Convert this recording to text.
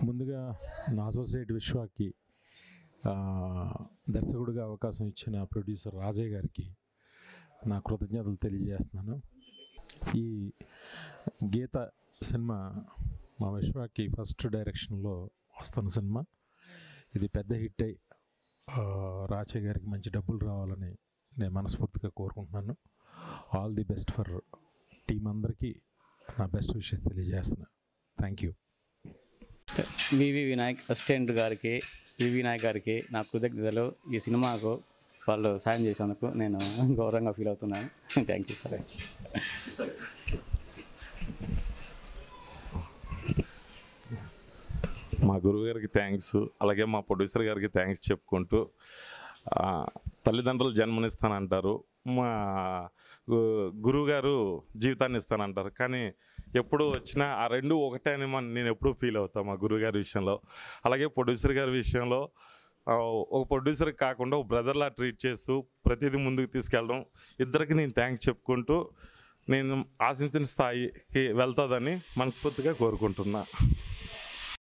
ముందుగా నా అసోసియేట్ విశ్వాకి ఆ, దర్శకుడిగా అవకాశం ఇచ్చిన ప్రొడ్యూసర్ రాజయ్య గారికి నా కృతజ్ఞతలు తెలియజేస్తున్నాను ఈ గీత సినిమా మా విశ్వాకి ఫస్ట్ డైరెక్షన్లో వస్తున్న సినిమా ఇది పెద్ద హిట్ అయి ఆ, రాజయ్య గారికి మంచి డబ్బులు రావాలని నేను మనస్ఫూర్తిగా కోరుకుంటున్నాను all the best for team అందరికీ నా బెస్ట్ విషెస్ తెలియజేస్తున్నాను thank you VV Vinayak assistant గారికి వివి నాయక్ గారికి నా కృతజ్ఞతలు ఈ సినిమాకు వాళ్ళు సాయం చేసేందుకు నేను గౌరవంగా ఫీల్ అవుతున్నాను థ్యాంక్ యూ సార్ మా గురువు గారికి థ్యాంక్స్ అలాగే మా ప్రొడ్యూసర్ గారికి థ్యాంక్స్ చెప్పుకుంటూ ఆ, తల్లిదండ్రులు జన్మనిస్తానంటారు మా గు- గురువు గారు జీవితాన్ని ఇస్తానంటారు కానీ ఎప్పుడు వచ్చినా ఆ రెండు ఒకటే అని మన నేను ఎప్పుడూ ఫీల్ అవుతాను మా గురువు గారి విషయంలో అలాగే ప్రొడ్యూసర్ గారి విషయంలో ఆ, ఒక ప్రొడ్యూసర్ కాకుండా ఒక బ్రదర్లా ట్రీట్ చేస్తూ ప్రతిదీ ముందుకు తీసుకెళ్ళడం ఇద్దరికి నేను థ్యాంక్స్ చెప్పుకుంటూ నేను ఆశించిన స్థాయికి వెళ్తుందని మనస్ఫూర్తిగా కోరుకుంటున్నా